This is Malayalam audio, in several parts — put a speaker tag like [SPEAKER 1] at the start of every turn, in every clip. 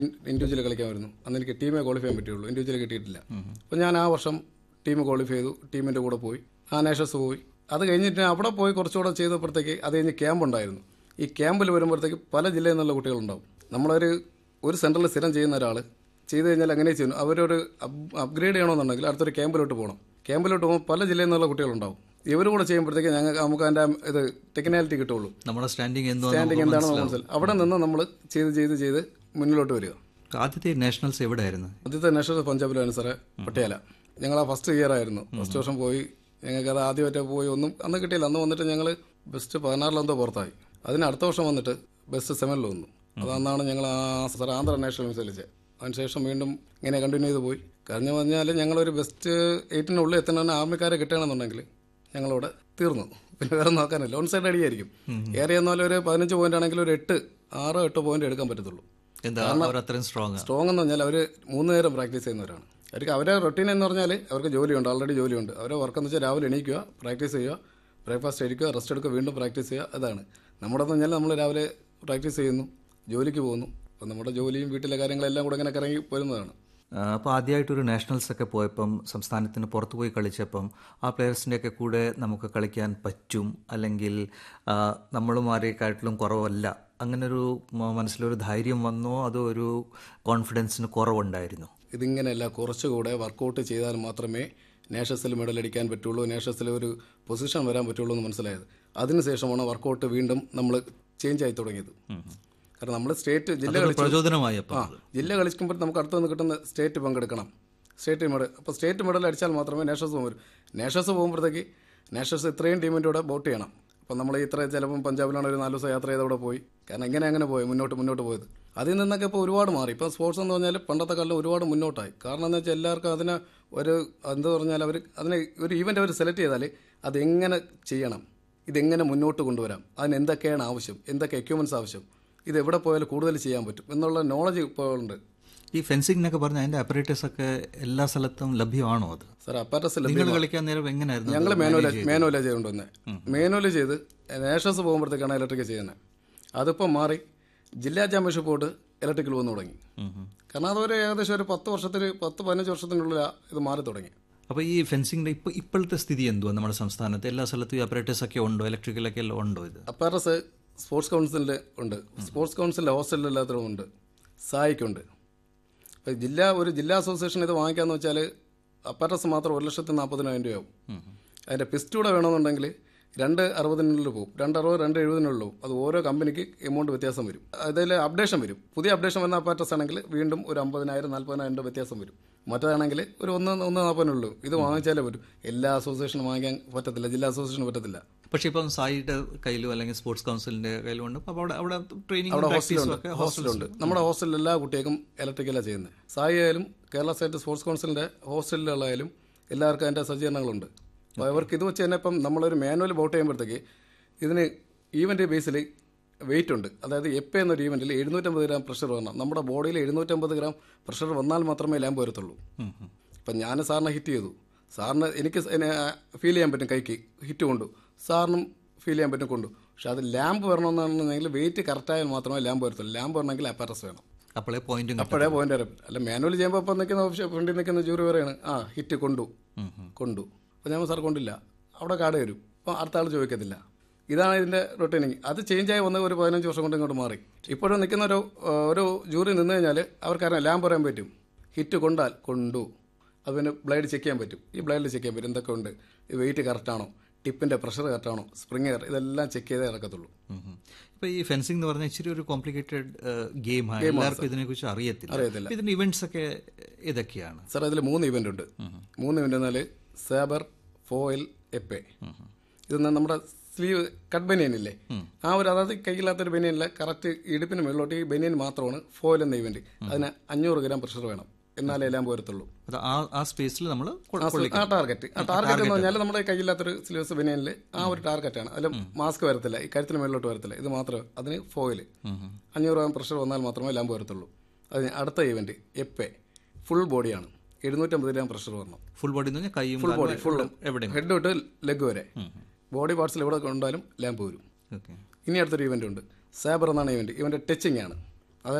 [SPEAKER 1] ഇൻഡിവിജ്വൽ കളിക്കാൻ വരുന്നു അന്ന് എനിക്ക് ടീമേ ക്വാളിഫൈ ചെയ്യാൻ പറ്റുള്ളൂ ഇൻഡിവിജ്വൽ കിട്ടിയിട്ടില്ല അപ്പോൾ ഞാൻ ആ വർഷം ടീം ക്വാളിഫൈ ചെയ്തു ടീമിൻ്റെ കൂടെ പോയി ആ നേഷൻസ് പോയി അത് കഴിഞ്ഞിട്ട് അവിടെ പോയി കുറച്ചുകൂടെ ചെയ്തപ്പോഴത്തേക്ക് അത് കഴിഞ്ഞ് ക്യാമ്പ് ഉണ്ടായിരുന്നു ഈ ക്യാമ്പിൽ വരുമ്പോഴത്തേക്ക് പല ജില്ലയിൽ നിന്നുള്ള കുട്ടികളുണ്ടാവും നമ്മളൊരു ഒരു സെൻറ്ററിൽ സ്ഥിരം ചെയ്യുന്ന ഒരാൾ ചെയ്ത് കഴിഞ്ഞാൽ അങ്ങനെ ചെയ്യുന്നു അവരൊരു അപ്ഗ്രേഡ് ചെയ്യണമെന്നുണ്ടെങ്കിൽ അടുത്തൊരു ക്യാമ്പിലോട്ട് പോകണം ക്യാമ്പിലോട്ട് പോകുമ്പോൾ പല ജില്ലയിൽ നിന്നുള്ള കുട്ടികളുണ്ടാവും ഇവർ കൂടെ ചെയ്യുമ്പോഴത്തേക്ക് ഞങ്ങൾക്ക് നമുക്ക് അതിൻ്റെ ഇത് ടെക്നാലിറ്റി കിട്ടുള്ളൂ
[SPEAKER 2] നമ്മുടെ സ്റ്റാൻഡിങ് എന്തോ
[SPEAKER 1] സ്റ്റാൻഡിങ് എന്താണെന്ന് മനസ്സിലാവും അവിടെ നിന്ന് നമ്മൾ ചെയ്ത് ചെയ്ത് ചെയ്ത് മുന്നിലോട്ട് വരിക
[SPEAKER 2] ആദ്യത്തെ നാഷണൽസ് എവിടെയായിരുന്നു
[SPEAKER 1] ആദ്യത്തെ നാഷണൽ പഞ്ചാബിലാണ് സാറേ പട്ടിയാല ഞങ്ങൾ ആ ഫസ്റ്റ് ഇയർ ആയിരുന്നു ഫസ്റ്റ് വർഷം പോയി ഞങ്ങൾക്ക് അത് ആദ്യമായിട്ട് പോയി ഒന്നും അന്ന് കിട്ടിയില്ല അന്ന് വന്നിട്ട് ഞങ്ങൾ ബെസ്റ്റ് പതിനാറിലെന്തോ പുറത്തായി അതിന് അടുത്ത വർഷം വന്നിട്ട് ബെസ്റ്റ് സെവനിൽ വന്നു അത് അന്നാണ് ഞങ്ങൾ ആ സാർ ആന്ധ്ര നാഷണൽ മത്സരിച്ചത് അതിനുശേഷം വീണ്ടും ഇങ്ങനെ കണ്ടിന്യൂ ചെയ്ത് പോയി കഴിഞ്ഞു പറഞ്ഞാൽ ഞങ്ങളൊരു ബെസ്റ്റ് എയ്റ്റിനുള്ളിൽ എത്തണമെന്ന് ആർമിക്കാരെ കിട്ടണമെന്നുണ്ടെങ്കിൽ ഞങ്ങളവിടെ തീർന്നു പിന്നെ വേറെ നോക്കാനില്ല ഓൺ സൈഡ് അടിയായിരിക്കും ഏറെ എന്നാലും ഒരു പതിനഞ്ച് പോയിന്റ് ആണെങ്കിൽ ഒരു എട്ട് ആറോ എട്ടോ പോയിന്റ് എടുക്കാൻ പറ്റത്തുള്ളൂ
[SPEAKER 2] എന്താ അവർ അത്രയും സ്ട്രോങ്
[SPEAKER 1] സ്ട്രോങ് എന്ന് പറഞ്ഞാൽ അവർ മൂന്ന് നേരം പ്രാക്ടീസ് ചെയ്യുന്നവരാണ് അവർക്ക് അവരെ റൊട്ടീൻ എന്ന് പറഞ്ഞാൽ അവർക്ക് ജോലിയുണ്ട് ആൾറെഡി ജോലിയുണ്ട് അവരെ വർക്ക് എന്ന് വെച്ചാൽ രാവിലെ എണീക്കുക പ്രാക്ടീസ് ചെയ്യുക ബ്രേക്ക്ഫാസ്റ്റ് കഴിക്കുക റെസ്റ്റ് എടുക്കുക വീണ്ടും പ്രാക്ടീസ് ചെയ്യുക അതാണ് നമ്മുടെ എന്ന് പറഞ്ഞാൽ നമ്മൾ രാവിലെ പ്രാക്ടീസ് ചെയ്യുന്നു ജോലിക്ക് പോകുന്നു അപ്പം നമ്മുടെ ജോലിയും വീട്ടിലെ കാര്യങ്ങളെല്ലാം കൂടെ ഇങ്ങനെ കറങ്ങി പോരുന്നതാണ്
[SPEAKER 2] അപ്പോൾ ആദ്യമായിട്ടൊരു നാഷണൽസ് ഒക്കെ പോയപ്പം സംസ്ഥാനത്തിന് പുറത്തു പോയി കളിച്ചപ്പം ആ പ്ലെയേഴ്സിൻ്റെ ഒക്കെ കൂടെ നമുക്ക് കളിക്കാൻ പറ്റും അല്ലെങ്കിൽ ആ, നമ്മളുമാരെക്കാട്ടിലും കുറവല്ല അങ്ങനൊരു മ- മനസ്സിലൊരു ധൈര്യം വന്നോ അതോ ഒരു കോൺഫിഡൻസിന് കുറവുണ്ടായിരുന്നു
[SPEAKER 1] ഇതിങ്ങനെയല്ല കുറച്ചുകൂടെ വർക്കൗട്ട് ചെയ്താൽ മാത്രമേ നേഷൻസിൽ മെഡൽ അടിക്കാൻ പറ്റുള്ളൂ നേഷൻസിൽ ഒരു പൊസിഷൻ വരാൻ പറ്റുള്ളൂ എന്ന് മനസ്സിലായത് അതിനുശേഷമാണ് വർക്കൗട്ട് വീണ്ടും നമ്മൾ ചേഞ്ച് ആയി തുടങ്ങിയത് കാരണം നമ്മൾ സ്റ്റേറ്റ് ജില്ല
[SPEAKER 2] അതൊരു
[SPEAKER 1] കളിച്ചു
[SPEAKER 2] പ്രചോദനമായി അപ്പം
[SPEAKER 1] ആ ജില്ല കളിക്കുമ്പോൾ നമുക്ക് അടുത്ത് നിന്ന് കിട്ടുന്ന സ്റ്റേറ്റ് പങ്കെടുക്കണം സ്റ്റേറ്റ് മെഡൽ അപ്പോൾ സ്റ്റേറ്റ് മെഡൽ അടിച്ചാൽ മാത്രമേ നേഷൻസ് പോകും നേഷൻസ് പോകുമ്പോഴത്തേക്ക് നേഷൻസ് ഇത്രയും ടീമിൻ്റെ കൂടെ വോട്ട് ചെയ്യണം അപ്പം നമ്മൾ ഇത്ര ചിലപ്പം പഞ്ചാബിലാണ് ഒരു നാല് ദിവസം യാത്ര ചെയ്ത് അവിടെ പോയി കാരണം ഇങ്ങനെ അങ്ങനെ പോയി മുന്നോട്ട് മുന്നോട്ട് പോയത് അതിൽ നിന്നൊക്കെ ഇപ്പോൾ ഒരുപാട് മാറി ഇപ്പോൾ സ്പോർട്സ് എന്ന് പറഞ്ഞാൽ പണ്ടത്തെ കാലം ഒരുപാട് മുന്നോട്ടായി കാരണം എന്ന് വെച്ചാൽ എല്ലാവർക്കും അതിന് ഒരു എന്താ പറഞ്ഞാൽ അവർ അതിനെ ഒരു ഈവൻ്റ് അവർ സെലക്ട് ചെയ്താൽ അതെങ്ങനെ ചെയ്യണം ഇതെങ്ങനെ മുന്നോട്ട് കൊണ്ടുവരാം അതിന് എന്തൊക്കെയാണ് ആവശ്യം എന്തൊക്കെ എക്യുപ്മെൻറ്റ്സ് ആവശ്യം ഇത് എവിടെ പോയാലും കൂടുതൽ ചെയ്യാൻ പറ്റും എന്നുള്ള നോളജ് ഇപ്പോൾ ഉണ്ട്
[SPEAKER 2] ഈ ഫെൻസിംഗ് പറഞ്ഞ അതിൻ്റെ അപ്പറേറ്റേഴ്സ് ഒക്കെ എല്ലാ സ്ഥലത്തും ലഭ്യമാണോ അത്
[SPEAKER 1] സാർ അപ്പാറ്റസ്
[SPEAKER 2] നിങ്ങൾ കളിക്കാൻ നേരം എങ്ങനെയായിരുന്നു
[SPEAKER 1] ഞങ്ങൾ
[SPEAKER 2] അത്
[SPEAKER 1] മാനുവല
[SPEAKER 2] manage ചെയ്തത്?
[SPEAKER 1] മാനുവല ചെയ്തുകൊണ്ടുവന്നെ മാനുവൽ ചെയ്ത് നേഷൻസ് പോകുമ്പോഴത്തേക്കാണ് ഇലക്ട്രിക് ചെയ്യുന്നത് അതിപ്പോൾ മാറി ജില്ലാ ചാമ്പ്യൻഷിപ്പ് പോയിട്ട് ഇലക്ട്രിക്കൽ വന്നു തുടങ്ങി
[SPEAKER 2] ഉം ഉം.
[SPEAKER 1] കാരണം അതൊരു ഏകദേശം ഒരു പത്ത് വർഷത്തിന് പത്ത് പതിനഞ്ച് വർഷത്തിനുള്ളിൽ ഇത് മാറി തുടങ്ങി
[SPEAKER 2] അപ്പോൾ ഈ ഫെൻസിങ്ങിൻ്റെ ഇപ്പോൾ ഇപ്പോഴത്തെ സ്ഥിതി എന്തുവാ നമ്മുടെ സംസ്ഥാനത്ത് എല്ലാ സ്ഥലത്തും ഈ അപ്പറേറ്റേഴ്സ് ഒക്കെ ഉണ്ടോ ഇലക്ട്രിക്കലൊക്കെ എല്ലാം ഉണ്ടോ ഇത്
[SPEAKER 1] അപ്പാറ്റസ് സ്പോർട്സ് കൗൺസിലിൻ്റെ ഉണ്ട് സ്പോർട്സ് കൗൺസിലിൻ്റെ ഹോസ്റ്റലിൽ എല്ലാത്തിനും ഉണ്ട് സായിക്കുണ്ട് ഇപ്പോൾ ജില്ലാ ഒരു ജില്ലാ അസോസിയേഷൻ ഇത് വാങ്ങിക്കാന്ന് വെച്ചാൽ അപ്പാറ്റസ് മാത്രം ഒരു ലക്ഷത്തി നാൽപ്പതിനായിരം രൂപയാവും അതിൻ്റെ പിസ്റ്റൂടെ വേണമെന്നുണ്ടെങ്കിൽ രണ്ട് അറുപതിനുള്ളിൽ പോകും രണ്ട് അറുപത് രണ്ട് എഴുപതിനുള്ളിൽ പോകും അത് ഓരോ കമ്പനിക്ക് എമൗണ്ട് വ്യത്യാസം വരും അതിൽ അപ്ഡേഷൻ വരും പുതിയ അപ്ഡേഷൻ വന്ന അപ്പാറ്റസ് ആണെങ്കിൽ വീണ്ടും ഒരു അമ്പതിനായിരം നാൽപ്പതിനായിരം രൂപ വ്യത്യാസം വരും മറ്റേതാണെങ്കിൽ ഒരു ഒന്ന് ഒന്ന് നാൽപ്പതിനുള്ളൂ ഇത് വാങ്ങിച്ചാലേ പറ്റും എല്ലാ അസോസിയേഷനും വാങ്ങിക്കാൻ പറ്റത്തില്ല ജില്ലാ അസോസിയേഷന് പറ്റത്തില്ല
[SPEAKER 2] പക്ഷേ ഇപ്പം സായിയുടെ കയ്യിലോ അല്ലെങ്കിൽ സ്പോർട്സ് കൗൺസിലിന്റെ കയ്യിലും ഉണ്ട് അപ്പോൾ അവിടെ അവിടെ ട്രെയിനിങ്
[SPEAKER 1] അവിടെ
[SPEAKER 2] പ്രാക്ടീസും
[SPEAKER 1] ഹോസ്റ്റലുണ്ട്
[SPEAKER 2] ഒക്കെ
[SPEAKER 1] ഹോസ്റ്റലുണ്ട് നമ്മുടെ ഹോസ്റ്റലിൽ എല്ലാ കുട്ടികൾക്കും ഇലക്ട്രിക്കലാണ് ചെയ്യുന്നത് സായി ആയാലും കേരള സ്റ്റേറ്റ് സ്പോർട്സ് കൗൺസിലിന്റെ ഹോസ്റ്റലിലായാലും എല്ലാവർക്കും അതിന്റെ സജ്ജീകരണങ്ങളുണ്ട് അപ്പോൾ അവർക്ക് ഇത് വെച്ച് തന്നെ ഇപ്പം നമ്മളൊരു മാനുവൽ ബോട്ട് ചെയ്യുമ്പോഴത്തേക്ക് ഇതിന് ഈവന്റ് ബേസിൽ വെയിറ്റ് ഉണ്ട് അതായത് എപ്പ് എന്നൊരു ഈവന്റിൽ എഴുന്നൂറ്റമ്പത് ഗ്രാം പ്രഷർ വരണം നമ്മുടെ ബോഡിയിൽ എഴുന്നൂറ്റമ്പത് ഗ്രാം പ്രഷർ വന്നാൽ മാത്രമേ ലാമ്പ് വരത്തുള്ളൂ ഇപ്പം ഞാൻ സാറിനെ ഹിറ്റ് ചെയ്തു സാറിന് എനിക്ക് ഫീൽ ചെയ്യാൻ പറ്റും കൈക്ക് ഹിറ്റ് കൊണ്ടു സാറിനും ഫീൽ ചെയ്യാൻ പറ്റും കൊണ്ടു പക്ഷെ അത് ലാമ്പ് വരണമെന്നുണ്ടെങ്കിൽ വെയിറ്റ് കറക്റ്റായാൽ മാത്രമേ ലാമ്പ് വരത്തുള്ളൂ ലാമ്പ് വരണമെങ്കിൽ അപ്പാരസ് വേണം
[SPEAKER 2] അപ്പോഴേ പോയിന്റും
[SPEAKER 1] അപ്പോഴേ പോയിന്റ് വരും അല്ല മാനുവൽ ചെയ്യുമ്പോൾ ഇപ്പം നിൽക്കുന്ന ഫ്രണ്ടിൽ നിൽക്കുന്ന ജൂറി പറയാണ് ആ ഹിറ്റ് കൊണ്ടു കൊണ്ടു അപ്പോൾ ഞാൻ സാർ കൊണ്ടില്ല അവിടെ കാട് വരും അപ്പം അടുത്ത ആൾ ചോദിക്കത്തില്ല ഇതാണ് ഇതിന്റെ റൊട്ടീനിങ് അത് ചേഞ്ച് ആയി വന്ന ഒരു പതിനഞ്ച് വർഷം കൊണ്ട് ഇങ്ങോട്ട് മാറി ഇപ്പോഴും നിൽക്കുന്ന ഒരു ആ, ഒരു ജൂറി നിന്ന് കഴിഞ്ഞാൽ അവർക്കറിയാം ലാമ്പ് പറയാൻ പറ്റും ഹിറ്റ് കൊണ്ടാൽ കൊണ്ടു അത് പിന്നെ ബ്ലേഡ് ചെക്ക് ചെയ്യാൻ പറ്റും ഈ ബ്ലേഡിൽ ചെക്ക് ചെയ്യാൻ പറ്റും എന്തൊക്കെ ഉണ്ട് വെയിറ്റ് കറക്റ്റാണോ ടിപ്പിന്റെ പ്രഷർ കറക്റ്റാണോ സ്പ്രിങ് ഇതെല്ലാം ചെക്ക് ചെയ്തേ ഇറക്കത്തുള്ളൂ
[SPEAKER 2] ഇപ്പൊ ഈ ഫെൻസിംഗ് എന്ന് പറഞ്ഞാൽ ഇച്ചിരി ഒരു കോംപ്ലിക്കേറ്റഡ് ഗെയിമാണ് എല്ലാവർക്കും ഇതിനെക്കുറിച്ച് അറിയത്തില്ല
[SPEAKER 1] അറിയത്തില്ല.
[SPEAKER 2] അപ്പൊ ഇതിന്റെ ഇവന്റ്സ് ഒക്കെ ഇതൊക്കെയാണ്
[SPEAKER 1] സാർ അതിൽ മൂന്ന് ഇവന്റ് ഉണ്ട് മൂന്ന് ഇവന്റ് എന്നാൽ സാബർ ഫോയിൽ എപ്പെ ഇത് നമ്മുടെ സ്ലീവ് കട്ട് ബനിയൻ ഇല്ലേ ആ ഒരു അതായത് കയ്യില്ലാത്തൊരു ബനിയനില്ല കറക്റ്റ് ഇടുപ്പിന് മുകളിലോട്ട് ഈ ബനിയൻ മാത്രമാണ് ഫോയിൽ എന്ന ഇവന്റ് അതിന് അഞ്ഞൂറ് ഗ്രാം പ്രഷർ വേണം എന്നാലേ എല്ലാം പോരത്തുള്ളൂ
[SPEAKER 2] അത് ആ ആ സ്പേസിൽ നമ്മൾ
[SPEAKER 1] ആ സ് ആ ടാർഗറ്റ് ആ ടാർഗറ്റ് എന്ന് പറഞ്ഞാൽ നമ്മുടെ കയ്യില്ലാത്തൊരു സ്ലീവ്സ് ബനിയനിൽ ആ ഒരു ടാർഗറ്റാണ് അതിൽ മാസ്ക് വരത്തില്ല ഈ കരുത്തിന് മുകളിലോട്ട് വരത്തില്ല ഇത് മാത്രമേ അതിന് ഫോയിൽ അഞ്ഞൂറ് ഗ്രാം പ്രഷർ വന്നാൽ മാത്രമേ ലാമ്പ് വരത്തുള്ളൂ അതിന് അടുത്ത ഇവന്റ് എപ്പെ ഫുൾ ബോഡിയാണ് എഴുന്നൂറ്റമ്പത് ഗ്രാം പ്രഷർ വരണം
[SPEAKER 2] ഫുൾ ബോഡി എന്ന് പറഞ്ഞാൽ കൈയും
[SPEAKER 1] ഫുൾ
[SPEAKER 2] കാലും
[SPEAKER 1] ബോഡി ഫുൾ
[SPEAKER 2] എവിടെയും
[SPEAKER 1] ഹെഡ് തൊട്ട് ലെഗ് വരെ ബോഡി പാർട്സിൽ എവിടെ കൊണ്ടാലും ലാമ്പ് വരും
[SPEAKER 2] ഓക്കെ
[SPEAKER 1] ഇനി അടുത്തൊരു ഇവന്റ് ഉണ്ട് സാബർ എന്നാണ് ഇവന്റ് ഇവന്റെ ടച്ചിങ് ആണ് അതായത്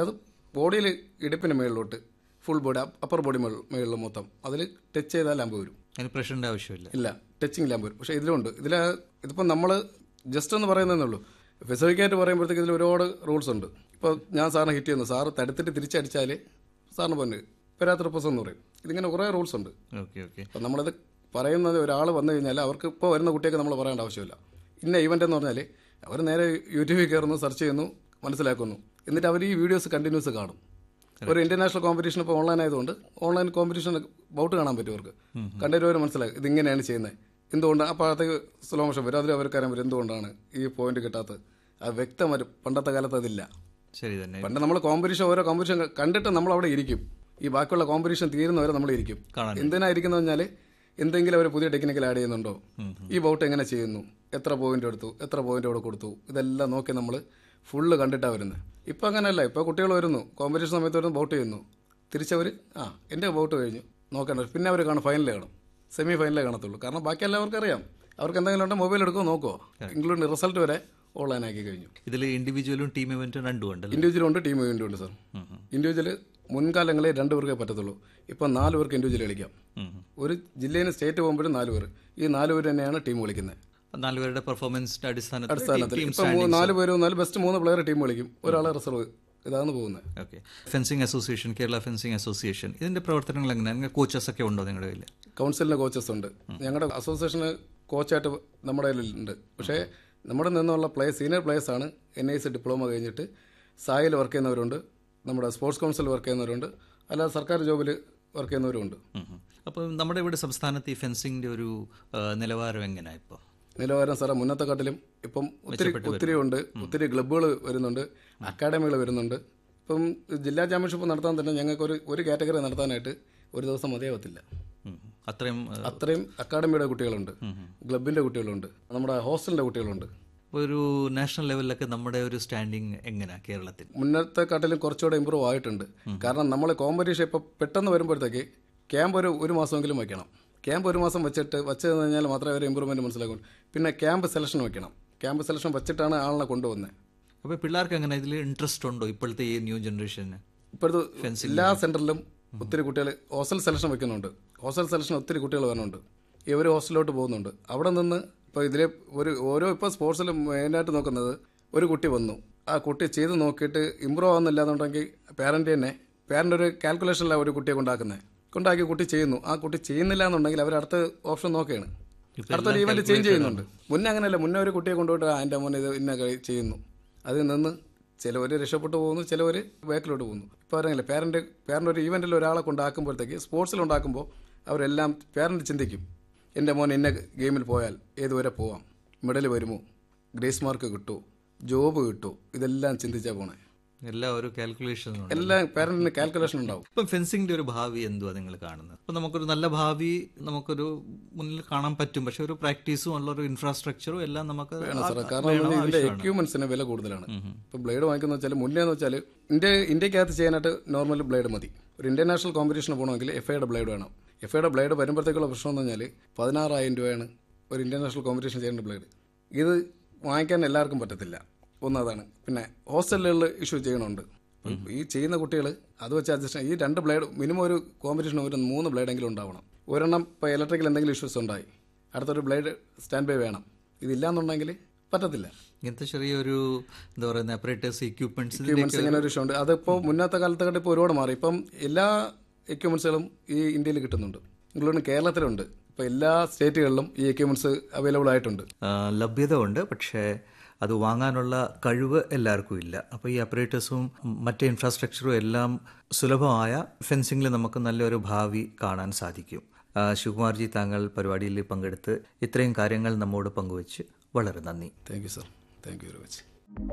[SPEAKER 1] ബോഡിയിൽ ഇടുപ്പിന് മേളിലോട്ട് ഫുൾ ബോഡി അപ്പർ ബോഡി മേളിൽ മൊത്തം അതിൽ ടച്ച് ചെയ്താൽ ലാമ്പ് വരും
[SPEAKER 2] അതിന് പ്രഷറിന്റെ ആവശ്യമില്ല
[SPEAKER 1] ഇല്ല ടച്ചിങ് ലാമ്പ് വരും പക്ഷേ ഇതിലുണ്ട് ഇതിൽ ഇതിപ്പോൾ നമ്മൾ ജസ്റ്റ് എന്ന് പറയുന്നതേ ഉള്ളൂ ഫെസിഫിക്കായിട്ട് പറയുമ്പോഴത്തേക്ക് ഇതിൽ ഒരുപാട് റൂൾസ് ഉണ്ട് ഇപ്പോൾ ഞാൻ സാറിനെ ഹിറ്റ് ചെയ്യുന്നു സാറ് തടുത്തിട്ട് തിരിച്ചടിച്ചാൽ സാറിന് പൊന്ന് പെരാത്ത റിപ്പസ് എന്ന് പറയും ഇതിങ്ങനെ കുറേ റൂൾസ് ഉണ്ട്
[SPEAKER 2] ഓക്കെ ഓക്കെ
[SPEAKER 1] അപ്പം നമ്മളത് പറയുന്നത് ഒരാൾ വന്നു കഴിഞ്ഞാൽ അവർക്ക് ഇപ്പോൾ വരുന്ന കുട്ടിയൊക്കെ നമ്മൾ പറയേണ്ട ആവശ്യമില്ല ഇന്ന ഇവൻ്റ് എന്ന് പറഞ്ഞാൽ അവർ നേരെ യൂട്യൂബിൽ കയറുന്നു സെർച്ച് ചെയ്യുന്നു മനസ്സിലാക്കുന്നു എന്നിട്ട് അവർ ഈ വീഡിയോസ് കണ്ടിന്യൂസ് കാണും ഒരു ഇന്റർനാഷണൽ കോമ്പറ്റീഷൻ ഇപ്പോൾ ഓൺലൈൻ ആയതുകൊണ്ട് ഓൺലൈൻ കോമ്പറ്റീഷൻ ബൗട്ട് കാണാൻ പറ്റും അവർക്ക് കണ്ടിട്ട് അവർ മനസ്സിലാക്കും ഇതിങ്ങനെയാണ് ചെയ്യുന്നത് എന്തുകൊണ്ട് അപ്പോൾ അകത്തേക്ക് സ്ലോ മോഷൻ വരും അതിൽ അവർക്ക് അറിയാൻ പറ്റും എന്തുകൊണ്ടാണ് ഈ പോയിന്റ് കിട്ടാത്തത് അത് വ്യക്തമായിട്ട് പണ്ടത്തെ കാലത്ത് അതില്ല
[SPEAKER 2] ശരി തന്നെ
[SPEAKER 1] പണ്ട് നമ്മൾ കോമ്പറ്റീഷൻ ഓരോ കോമ്പറ്റീഷൻ കണ്ടിട്ട് നമ്മൾ അവിടെ ഇരിക്കും ഈ ബാക്കിയുള്ള കോമ്പറ്റീഷൻ തീരുന്നവരെ നമ്മൾ ഇരിക്കും
[SPEAKER 2] കാണാൻ
[SPEAKER 1] എന്തിനാ ഇരിക്കുന്നത് പറഞ്ഞാൽ എന്തെങ്കിലും അവർ പുതിയ ടെക്നിക്കൽ ആഡ് ചെയ്യുന്നുണ്ടോ ഈ ബൗട്ട് എങ്ങനെ ചെയ്യുന്നു എത്ര പോയിന്റ് എടുത്തു എത്ര പോയിന്റ് അവിടെ കൊടുത്തു ഇതെല്ലാം നോക്കി നമ്മൾ ഫുള്ള് കണ്ടിട്ടാണ് വരുന്നത് ഇപ്പം അങ്ങനെയല്ല ഇപ്പോൾ കുട്ടികൾ വരുന്നു കോമ്പറ്റീഷൻ സമയത്ത് വരുന്നു ബൗട്ട് ചെയ്യുന്നു തിരിച്ചവർ ആ എൻ്റെ ബൗട്ട് കഴിഞ്ഞു നോക്കേണ്ട പിന്നെ അവർ കാണും ഫൈനലിൽ കാണും സെമി ഫൈനലേ കാണത്തുള്ളൂ കാരണം ബാക്കി എല്ലാവർക്കും അറിയാം അവർക്ക് എന്തെങ്കിലും ഉണ്ടെങ്കിൽ മൊബൈൽ എടുക്കുമോ നോക്കുമോ ഇൻക്ലൂഡിങ് റിസൾട്ട് വരെ ഓൺലൈൻ ആക്കി കഴിഞ്ഞു
[SPEAKER 2] ഇതിൽ ഇൻഡിവിജ്വലും ടീം ഇവന്റും രണ്ടും ഉണ്ടല്ലോ
[SPEAKER 1] ഇൻഡിവിജ്വൽ ഉണ്ട് ടീം ഇവന്റ് ഉണ്ട് സാർ ഇൻഡിവിജ്വൽ മുൻകാലങ്ങളിൽ രണ്ട് പേർക്കേ പറ്റത്തുള്ളൂ ഇപ്പം നാല് പേർക്ക് ഇൻഡിവിജ്വൽ കളിക്കാം ഒരു ജില്ലയിൽ നിന്ന് സ്റ്റേറ്റ് പോകുമ്പോഴും നാല് പേർ ഈ നാല് പേര് തന്നെയാണ് ടീം കളിക്കുന്നത്
[SPEAKER 2] നാലുപേരുടെ പെർഫോമൻസിന്റെ അടിസ്ഥാനത്തിൽ
[SPEAKER 1] അടിസ്ഥാനത്തിൽ
[SPEAKER 2] ടീം
[SPEAKER 1] ഇപ്പം മൂ- നാല് പേര് വന്നാൽ ബെസ്റ്റ് മൂന്ന് പ്ലെയർ ടീം കളിക്കും ഒരാളെ റിസർവ് ഇതാണ് പോകുന്നത്
[SPEAKER 2] okay fencing association Kerala fencing association ഇതിന്റെ പ്രവർത്തനങ്ങൾ എങ്ങനെയാണ് കോച്ചസ് ഒക്കെ ഉണ്ടോ നിങ്ങളുടെ കയ്യിൽ
[SPEAKER 1] കൗൺസിലിന് കോച്ചസ് ഉണ്ട് ഞങ്ങളുടെ അസോസിയേഷന് കോച്ചായിട്ട് നമ്മുടെ കയ്യിലുണ്ട് പക്ഷേ നമ്മുടെ നിന്നുള്ള പ്ലേയേഴ്സ് സീനിയർ പ്ലേയേഴ്സ് ആണ് എൻ ഐ സി ഡിപ്ലോമ കഴിഞ്ഞിട്ട് സായിൽ വർക്ക് ചെയ്യുന്നവരുണ്ട് നമ്മുടെ സ്പോർട്സ് കൗൺസിൽ വർക്ക് ചെയ്യുന്നവരുണ്ട് അല്ലാതെ സർക്കാർ ജോബിൽ വർക്ക് ചെയ്യുന്നവരുണ്ട്
[SPEAKER 2] അപ്പോൾ നമ്മുടെ ഇവിടെ സംസ്ഥാനത്ത് ഈ ഫെൻസിങ്ങിന്റെ ഒരു ആ, നിലവാരം എങ്ങനെയാ ഇപ്പോൾ
[SPEAKER 1] നിലവാരം സാറേ മുന്നത്തെ കാട്ടിലും ഇപ്പം ഒത്തിരി ഒത്തിരി ഉണ്ട് ഒത്തിരി ക്ലബ്ബുകൾ വരുന്നുണ്ട് അക്കാഡമികൾ വരുന്നുണ്ട് ഇപ്പം ജില്ലാ ചാമ്പ്യൻഷിപ്പ് നടത്താൻ തന്നെ ഞങ്ങൾക്ക് ഒരു ഒരു കാറ്റഗറി നടത്താനായിട്ട് ഒരു ദിവസം മതിയാവത്തില്ല
[SPEAKER 2] ഉം. അത്രയും ആ,
[SPEAKER 1] അത്രയും അക്കാഡമിയുടെ കുട്ടികളുണ്ട് ക്ലബിന്റെ കുട്ടികളുണ്ട് നമ്മുടെ ഹോസ്റ്റലിന്റെ കുട്ടികളുണ്ട്
[SPEAKER 2] ഒരു നാഷണൽ ലെവലിലൊക്കെ നമ്മുടെ ഒരു സ്റ്റാൻഡിങ് എങ്ങനെയാ കേരളത്തിൽ
[SPEAKER 1] മുന്നത്തെ കാട്ടിലും കുറച്ചുകൂടെ ഇമ്പ്രൂവ് ആയിട്ടുണ്ട് കാരണം നമ്മൾ കോമ്പറ്റീഷൻ ഇപ്പോൾ പെട്ടെന്ന് വരുമ്പോഴത്തേക്ക് ക്യാമ്പ് ഒരു ഒരു മാസമെങ്കിലും വയ്ക്കണം ക്യാമ്പ് ഒരു മാസം വെച്ചിട്ട് വെച്ച് കഴിഞ്ഞാൽ മാത്രമേ ഒരു ഇമ്പ്രൂവ്മെന്റ് മനസ്സിലാക്കൂ പിന്നെ ക്യാമ്പ് സെലക്ഷൻ വെക്കണം ക്യാമ്പ് സെലക്ഷൻ വെച്ചിട്ടാണ് ആളിനെ കൊണ്ടുവന്നത്
[SPEAKER 2] അപ്പോൾ പിള്ളേർക്ക് എങ്ങനെ ഇതിൽ ഇൻട്രസ്റ്റ് ഉണ്ടോ ഇപ്പോഴത്തെ ഈ ന്യൂ ജനറേഷന്
[SPEAKER 1] ഇപ്പോഴത്തെ എല്ലാ സെന്ററിലും ഒത്തിരി കുട്ടികൾ ഹോസ്റ്റൽ സെലക്ഷൻ വെക്കുന്നുണ്ട് ഹോസ്റ്റൽ സെലക്ഷൻ ഒത്തിരി കുട്ടികൾ വരുന്നുണ്ട് ഇവർ ഹോസ്റ്റലിലോട്ട് പോകുന്നുണ്ട് അവിടെ നിന്ന് ഇപ്പോൾ ഇതിലെ ഒരു ഓരോ ഇപ്പോൾ സ്പോർട്സിൽ മെയിനായിട്ട് നോക്കുന്നത് ഒരു കുട്ടി വന്നു ആ കുട്ടി ചെയ്ത് നോക്കിയിട്ട് ഇമ്പ്രൂവ് ആവുന്നില്ല എന്നുണ്ടെങ്കിൽ പാരന്റ് തന്നെ പാരന്റ് ഒരു കാൽക്കുലേഷനിലാണ് ഒരു കുട്ടിയെ കൊണ്ടാക്കുന്നത് കൊണ്ടാക്കി കുട്ടി ചെയ്യുന്നു ആ കുട്ടി ചെയ്യുന്നില്ല എന്നുണ്ടെങ്കിൽ അവർ അടുത്ത ഓപ്ഷൻ നോക്കുകയാണ് അടുത്തൊരു ഈവന്റ് ചേഞ്ച് ചെയ്യുന്നുണ്ട് മുന്നേ അങ്ങനെയല്ല മുന്നേ ഒരു കുട്ടിയെ കൊണ്ടുപോയിട്ട് ആ, എൻ്റെ മോൻ ഇത് ഇന്ന കളി ചെയ്യുന്നു അതിൽ നിന്ന് ചിലവർ രക്ഷപ്പെട്ടു പോകുന്നു ചിലവർ ബാക്കിലോട്ട് പോകുന്നു ഇപ്പോൾ അറിയില്ല പാരന്റ് പാരന്റ് ഒരു ഈവെന്റിൽ ഒരാളെ കൊണ്ടാക്കുമ്പോഴത്തേക്ക് സ്പോർട്സിൽ ഉണ്ടാക്കുമ്പോൾ അവരെല്ലാം പാരന്റ് ചിന്തിക്കും എൻ്റെ മോൻ ഇന്ന ഗെയിമിൽ പോയാൽ ഏതുവരെ പോവാം മെഡൽ വരുമോ ഗ്രേസ് മാർക്ക് കിട്ടുമോ ജോബ് കിട്ടുമോ ഇതെല്ലാം ചിന്തിച്ചാൽ പോണേ
[SPEAKER 2] എല്ലാ ഒരു കാൽക്കുലേഷനും ഉണ്ട്
[SPEAKER 1] എല്ലാം പാരന്റിന് കാൽക്കുലേഷൻ ഉണ്ടാവും
[SPEAKER 2] ഇപ്പം ഫെൻസിങ്ങിന്റെ ഒരു ഭാവി എന്തുവാ നിങ്ങൾ കാണുന്നത് ഇപ്പം നമുക്കൊരു നല്ല ഭാവി നമുക്കൊരു മുന്നിൽ കാണാൻ പറ്റും പക്ഷെ ഒരു പ്രാക്ടീസും ഉള്ള ഒരു ഇൻഫ്രാസ്ട്രക്ചറും എല്ലാം നമുക്ക്
[SPEAKER 1] വേണം
[SPEAKER 2] ആ-
[SPEAKER 1] സാറേ കാരണം
[SPEAKER 2] വേണം,
[SPEAKER 1] ഇതിന്റെ
[SPEAKER 2] ആവശ്യമാണ്.
[SPEAKER 1] എക്യുപ്മെന്റ്സിന് വില കൂടുതലാണ് ഇപ്പൊ ബ്ലേഡ് വാങ്ങിക്കുന്ന വെച്ചാൽ മുന്നേ എന്ന് വെച്ചാൽ ഇന്ത്യ ഇന്ത്യക്കകത്ത് ചെയ്യാനായിട്ട് നോർമൽ ബ്ലേഡ് മതി ഒരു ഇന്റർനാഷണൽ കോമ്പറ്റീഷന് പോകണമെങ്കിൽ എഫ് ഐയുടെ ബ്ലേഡ് വേണം എഫ് ഐയുടെ ബ്ലേഡ് വരുമ്പോഴത്തേക്കുള്ള പ്രശ്നം എന്ന് പറഞ്ഞാൽ പതിനാറായിരം രൂപയാണ് ഒരു ഇന്റർനാഷണൽ കോമ്പറ്റീഷൻ ചെയ്യേണ്ട ബ്ലേഡ് ഇത് വാങ്ങിക്കാൻ എല്ലാവർക്കും പറ്റത്തില്ല ഒന്നതാണ് പിന്നെ ഹോസ്റ്റലുകളിൽ ഇഷ്യൂ ചെയ്യണമുണ്ട് ഈ ചെയ്യുന്ന കുട്ടികൾ അത് വെച്ച് അഡ്ജസ്റ്റ് ഈ രണ്ട് ബ്ലേഡ് മിനിമം ഒരു കോമ്പറ്റീഷൻ ഒരു മൂന്ന് ബ്ലേഡെങ്കിലും ഉണ്ടാവണം ഒരെണ്ണം ഇപ്പോൾ ഇലക്ട്രിക്കൽ എന്തെങ്കിലും ഇഷ്യൂസ് ഉണ്ടായി അടുത്തൊരു ബ്ലേഡ് സ്റ്റാൻഡ് ബൈ വേണം ഇതില്ലാന്നുണ്ടെങ്കിൽ പറ്റത്തില്ല
[SPEAKER 2] ഇങ്ങനത്തെ ചെറിയൊരു എന്താ പറയുന്ന അപ്പറേറ്റേഴ്സ് എക്യുപ്മെന്റ്സ്
[SPEAKER 1] എക്യുപ്മെന്റ്സ് ഇങ്ങനെ ഒരു ഇഷ്യൂ ഉണ്ട് അതിപ്പോൾ മുന്നത്തെ കാലത്തെ കണ്ട് ഇപ്പോൾ ഒരുപാട് മാറി ഇപ്പം എല്ലാ എക്യുപ്മെന്റ്സുകളും ഈ ഇന്ത്യയിൽ കിട്ടുന്നുണ്ട് ഇൻക്ലൂഡിങ് കേരളത്തിലുണ്ട് ഇപ്പോൾ എല്ലാ സ്റ്റേറ്റുകളിലും ഈ എക്യുപ്മെന്റ്സ് അവൈലബിൾ ആയിട്ടുണ്ട്
[SPEAKER 2] ലഭ്യത ഉണ്ട് പക്ഷേ അത് വാങ്ങാനുള്ള കഴിവ് എല്ലാവർക്കും ഇല്ല അപ്പോൾ ഈ അപ്പറേറ്റേഴ്സും മറ്റ് ഇൻഫ്രാസ്ട്രക്ചറും എല്ലാം സുലഭമായ ഫെൻസിങ്ങിൽ നമുക്ക് നല്ലൊരു ഭാവി കാണാൻ സാധിക്കും ആ, ശിവകുമാർജി താങ്കൾ പരിപാടിയിൽ പങ്കെടുത്ത് ഇത്രയും കാര്യങ്ങൾ നമ്മോട് പങ്കുവച്ച് വളരെ നന്ദി
[SPEAKER 1] thank you sir thank you very much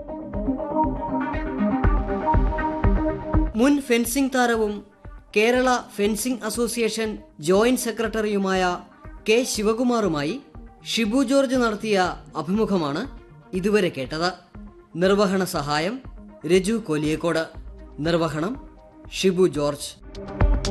[SPEAKER 3] മുൻ ഫെൻസിംഗ് താരവും കേരള ഫെൻസിംഗ് അസോസിയേഷൻ ജോയിന്റ് സെക്രട്ടറിയുമായ കെ ശിവകുമാറുമായി ഷിബു ജോർജ് നടത്തിയ അഭിമുഖമാണ് ഇതുവരെ കേട്ടത് നിർവഹണ സഹായം രജു കോലിയക്കോട് നിർവഹണം ഷിബു ജോർജ്